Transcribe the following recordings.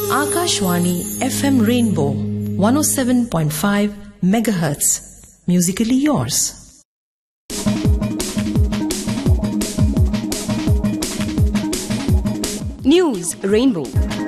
Akashwani FM Rainbow 107.5 megahertz. Musically yours. News Rainbow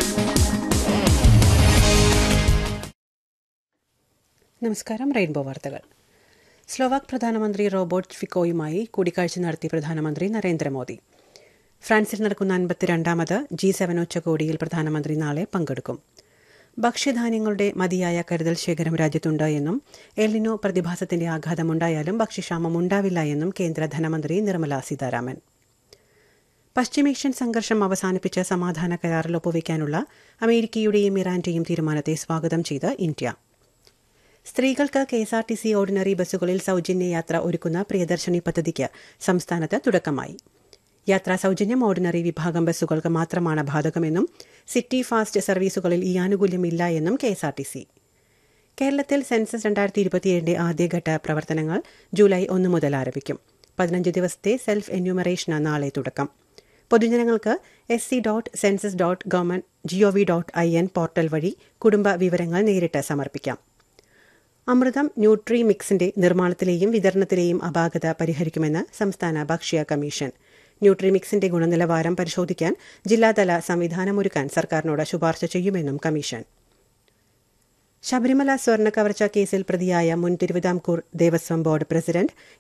നമസ്കാരം Rainbow വാർത്തകൾ Slovak പ്രധാനമന്ത്രി Robert ഫിക്കോയുമായി കൂടിക്കാഴ്ച നടത്തി പ്രധാനമന്ത്രി നരേന്ദ്രമോദി ഫ്രാൻസിൽ നടക്കുന്ന അൻപത്തിരണ്ടാമത് ജി സെവൻ ഉച്ചകോടിയിൽ പ്രധാനമന്ത്രി നാളെ പങ്കെടുക്കും ഭക്ഷ്യധാന്യങ്ങളുടെ മതിയായ കരുതൽ ശേഖരം രാജ്യത്തുണ്ട് എന്നും എൽനിനോ പ്രതിഭാസത്തിന്റെ ആഘാതമുണ്ടായാലും ഭക്ഷ്യക്ഷാമം ഉണ്ടാവില്ല എന്നും കേന്ദ്ര ധനമന്ത്രി നിർമ്മല സീതാരാമൻ പശ്ചിമേഷ്യൻ സംഘർഷം അവസാനിപ്പിച്ച് സമാധാന കരാറിൽ ഒപ്പുവയ്ക്കാനുള്ള അമേരിക്കയുടെയും ഇറാന്റെയും തീരുമാനത്തെ സ്വാഗതം ചെയ്ത് ഇന്ത്യ സ്ത്രീകൾക്ക് K S R T C ordinary ബസ്സുകളിൽ സൌജന്യ യാത്ര ഒരുക്കുന്ന പ്രിയദർശിനി പദ്ധതിക്ക് സംസ്ഥാനത്ത് തുടക്കമായി യാത്രാ സൌജന്യം ഓർഡിനറി വിഭാഗം ബസ്സുകൾക്ക് മാത്രമാണ് ബാധകമെന്നും സിറ്റി ഫാസ്റ്റ് സർവീസുകളിൽ ഈ ആനുകൂല്യമില്ല എന്നും K S R T C കേരളത്തിൽ സെൻസസ് രണ്ടായിരത്തി ഇരുപത്തിയേഴിന്റെ ആദ്യഘട്ട പ്രവർത്തനങ്ങൾ ജൂലൈ ഒന്ന് മുതൽ ആരംഭിക്കും പതിനഞ്ച് ദിവസത്തെ സെൽഫ് എന്യൂമറേഷന് നാളെ തുടക്കം പൊതുജനങ്ങൾക്ക് S C dot census dot government G O V dot I N portal വഴി കുടുംബ വിവരങ്ങൾ നേരിട്ട് സമർപ്പിക്കാം അമൃതം ന്യൂട്രി മിക്സിന്റെ നിർമ്മാണത്തിലെയും വിതരണത്തിലെയും അപാകത പരിഹരിക്കുമെന്ന് സംസ്ഥാന ഭക്ഷ്യ കമ്മീഷൻ ന്യൂട്രി മിക്സിന്റെ ഗുണനിലവാരം പരിശോധിക്കാൻ ജില്ലാതല സംവിധാനമൊരുക്കാൻ സർക്കാരിനോട് ശുപാർശ ചെയ്യുമെന്നും കമ്മീഷൻ ശബരിമല സ്വർണ്ണ കവർച്ച കേസിൽ പ്രതിയായ മുൻ തിരുവിതാംകൂർ ദേവസ്വം ബോർഡ് പ്രസിഡന്റ്